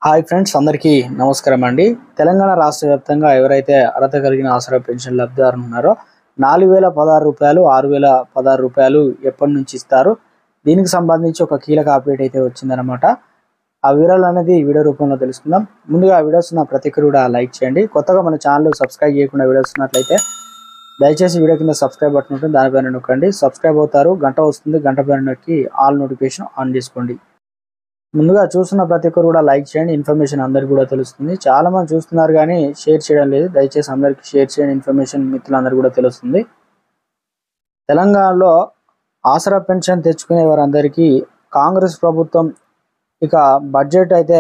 hi friends అందరికీ నమస్కారం అండి తెలంగాణ రాష్ట్ర వ్యాప్తంగా ఎవరైతే అర్హత కలిగిన ఆసరా పెన్షన్ లబ్ధిదారులు ఉన్నారో నాలుగు వేల పదహారు రూపాయలు ఆరు వేల పదహారు రూపాయలు ఎప్పటి నుంచి ఇస్తారు దీనికి సంబంధించి ఒక కీలక అప్డేట్ అయితే వచ్చిందనమాట ఆ వివరాలు అనేది ఈ వీడియో రూపంలో తెలుసుకుందాం ముందుగా ఆ వీడియోస్ ఉన్న ప్రతి ఒక్కరు కూడా లైక్ చేయండి కొత్తగా మన ఛానల్ సబ్స్క్రైబ్ చేయకుండా వీడియోస్ ఉన్నట్లయితే దయచేసి వీడియో కింద సబ్స్క్రైబ్ బటన్ ఉంటుంది దానిపైన నొక్కండి సబ్స్క్రైబ్ అవుతారు గంట వస్తుంది గంట పైన నొక్కి ఆల్ నోటిఫికేషన్ ఆన్ చేసుకోండి ముందుగా చూస్తున్న ప్రతి ఒక్కరు కూడా లైక్ చేయండి ఇన్ఫర్మేషన్ అందరికి కూడా తెలుస్తుంది చాలా మంది చూస్తున్నారు కానీ షేర్ చేయడం లేదు దయచేసి అందరికి షేర్ చేయండి ఇన్ఫర్మేషన్ మిత్రులందరికీ కూడా తెలుస్తుంది తెలంగాణలో ఆసరా పెన్షన్ తెచ్చుకునే వారందరికీ కాంగ్రెస్ ప్రభుత్వం ఇక బడ్జెట్ అయితే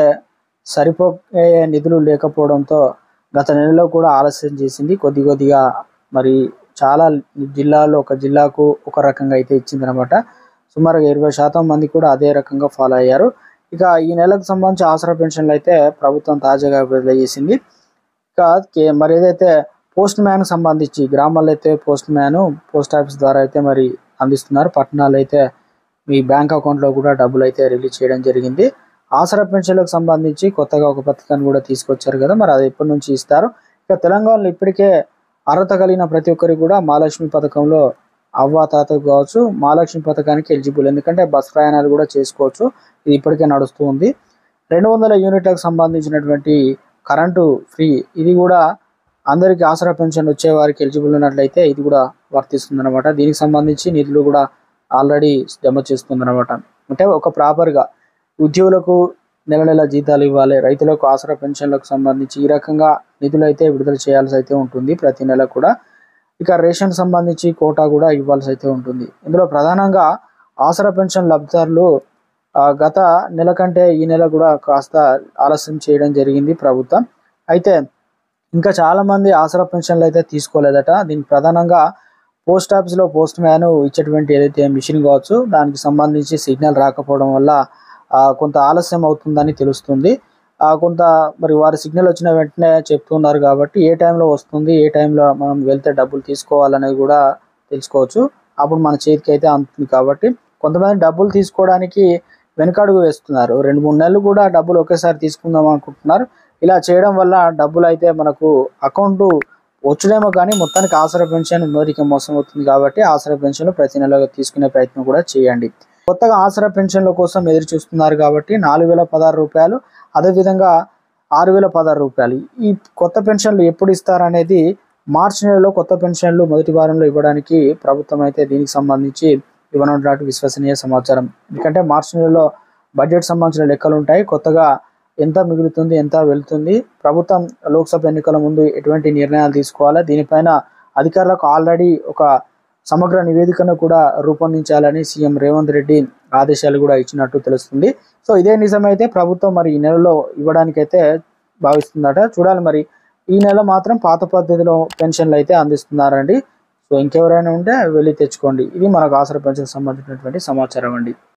సరిపోయే నిధులు లేకపోవడంతో గత నెలలో కూడా ఆలస్యం చేసింది కొద్ది కొద్దిగా మరి చాలా జిల్లాల్లో ఒక జిల్లాకు ఒక రకంగా అయితే ఇచ్చిందనమాట సుమారుగా ఇరవై శాతం మంది కూడా అదే రకంగా ఫాలో అయ్యారు ఇక ఈ నెలకు సంబంధించి ఆసరా పెన్షన్లు అయితే ప్రభుత్వం తాజాగా విడుదల చేసింది ఇక కే- మరి ఏదైతే పోస్ట్ మ్యాన్ సంబంధించి గ్రామాల్లో అయితే పోస్ట్ మ్యాన్ పోస్ట్ ఆఫీస్ ద్వారా అయితే మరి అందిస్తున్నారు పట్టణాలు అయితే మీ బ్యాంక్ అకౌంట్లో కూడా డబ్బులు అయితే రిలీజ్ చేయడం జరిగింది ఆసరా పెన్షన్లకు సంబంధించి కొత్తగా ఒక పథకాన్ని కూడా తీసుకొచ్చారు కదా మరి అది ఎప్పటి నుంచి ఇస్తారు ఇక తెలంగాణలో ఇప్పటికే అర్హత కలిగిన ప్రతి ఒక్కరికి కూడా మహాలక్ష్మి పథకంలో అవ్వ తాతకు కావచ్చు మహాలక్ష్మి పథకానికి ఎలిజిబుల్ ఎందుకంటే బస్ ప్రయాణాలు కూడా చేసుకోవచ్చు ఇది ఇప్పటికే నడుస్తూ ఉంది రెండు వందల యూనిట్లకు సంబంధించినటువంటి కరెంటు ఫ్రీ ఇది కూడా అందరికీ ఆసరా పెన్షన్ వచ్చే వారికి ఎలిజిబుల్ ఉన్నట్లయితే ఇది కూడా వర్తిస్తుంది అనమాట దీనికి సంబంధించి నిధులు కూడా ఆల్రెడీ జమ చేస్తుంది అనమాట అంటే ఒక ప్రాపర్గా ఉద్యోగులకు నెల నెల జీతాలు ఇవ్వాలి రైతులకు ఆసరా పెన్షన్లకు సంబంధించి ఈ రకంగా నిధులు అయితే విడుదల చేయాల్సి అయితే ఉంటుంది ప్రతి నెల కూడా ఇక రేషన్ సంబంధించి కోటా కూడా ఇవ్వాల్సి అయితే ఉంటుంది ఇందులో ప్రధానంగా ఆసరా పెన్షన్ లబ్ధిదారులు ఆ, గత నెల కంటే ఈ నెల కూడా కాస్త ఆలస్యం చేయడం జరిగింది ప్రభుత్వం అయితే ఇంకా చాలా మంది ఆసరా పెన్షన్లు అయితే తీసుకోలేదట దీనికి ప్రధానంగా పోస్ట్ ఆఫీస్లో పోస్ట్ మ్యాన్ ఇచ్చేటువంటి ఏదైతే మిషన్ కావచ్చు దానికి సంబంధించి సిగ్నల్ రాకపోవడం వల్ల ఆ, కొంత ఆలస్యం అవుతుందని తెలుస్తుంది ఆ, కొంత మరి వారి సిగ్నల్ వచ్చిన వెంటనే చెప్తున్నారు కాబట్టి ఏ టైంలో వస్తుంది ఏ టైంలో మనం వెళ్తే డబ్బులు తీసుకోవాలనేది కూడా తెలుసుకోవచ్చు అప్పుడు మన చేతికి అయితే అందుతుంది కాబట్టి కొంతమంది డబ్బులు తీసుకోవడానికి వెనకడుగు వేస్తున్నారు రెండు మూడు నెలలు కూడా డబ్బులు ఒకేసారి తీసుకుందాం అనుకుంటున్నారు ఇలా చేయడం వల్ల డబ్బులు అయితే మనకు అకౌంట్ వచ్చుడేమో కానీ మొత్తానికి ఆసరా పెన్షన్ మొదటికి మోసం అవుతుంది కాబట్టి ఆసరా పెన్షన్ ప్రతి నెల తీసుకునే ప్రయత్నం కూడా చేయండి కొత్తగా ఆసరా పెన్షన్ల కోసం ఎదురు చూస్తున్నారు కాబట్టి నాలుగు వేల పదహారు రూపాయలు అదేవిధంగా ఆరు వేల పదహారు రూపాయలు ఈ కొత్త పెన్షన్లు ఎప్పుడు ఇస్తారనేది మార్చి నెలలో కొత్త పెన్షన్లు మొదటి వారంలో ఇవ్వడానికి ప్రభుత్వం అయితే దీనికి సంబంధించి ఇవ్వనున్నట్టు విశ్వసనీయ సమాచారం ఎందుకంటే మార్చి నెలలో బడ్జెట్ సంబంధించిన లెక్కలు ఉంటాయి కొత్తగా ఎంత మిగులుతుంది ఎంత వెళ్తుంది ప్రభుత్వం లోక్సభ ఎన్నికల ముందు ఎటువంటి నిర్ణయాలు తీసుకోవాలా దీనిపైన అధికారులకు ఆల్రెడీ ఒక సమగ్ర నివేదికను కూడా రూపొందించాలని సీఎం రేవంత్ రెడ్డి ఆదేశాలు కూడా ఇచ్చినట్టు తెలుస్తుంది సో ఇదే నిజమైతే ప్రభుత్వం మరి ఈ నెలలో ఇవ్వడానికైతే భావిస్తుందట చూడాలి మరి ఈ నెల మాత్రం పాత పద్ధతిలో పెన్షన్లు అయితే అందిస్తున్నారండి సో ఇంకెవరైనా ఉంటే వెళ్ళి తెచ్చుకోండి ఇది మనకు ఆసరా పెన్షన్ సంబంధించినటువంటి సమాచారం అండి